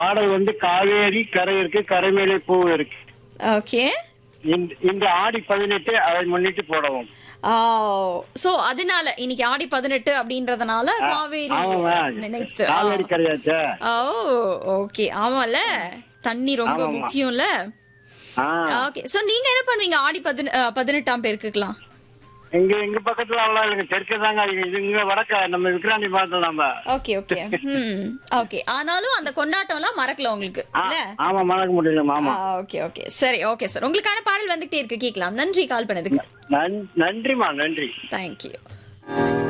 பாடல் வந்து காவேரி கரை இருக்கு கரை மேலே பூ இருக்கு ஓகே இந்த- இந்த ஆடி பதினெட்டு அதை முன்னிட்டு போடவும் சோ அதனால இன்னைக்கு ஆடி பதினெட்டு அப்படின்றதுனால காவேரி ஆமாங்க. நினைத்து ஆ. காவேரி கரையாச்சா ஓ ஓகே ஆமால தண்ணி ரொம்ப ஆமாமா. முக்கியம்ல ஆ ஓகே சோ நீங்க என்ன பண்ணுவீங்க ஆடி பதின- அஹ், பதினெட்டாம் பேருக்குலாம் எங்க எங்க பக்கத்துல எல்லாம் இல்லைங்க தெற்கு தாங்க இது இது இங்க வடக்க நம்ம விக்ராந்தி பார்த்தோம் நம்ம ஓகே ஓகே ம் ஓகே ஆனாலும் அந்த கொண்டாட்டம் எல்லாம் மறக்கல உங்களுக்கு ஆ, இல்ல ஆமா மறக்க முடியல ஆமா ஓகே ஓகே சரி ஓகே சார் உங்களுக்கான பாடல் வந்துகிட்டே இருக்கு கேட்கலாம் நன்றி கால் பண்ணதுக்கு நன்- நன்றிம்மா நன்றி தேங்க்யூ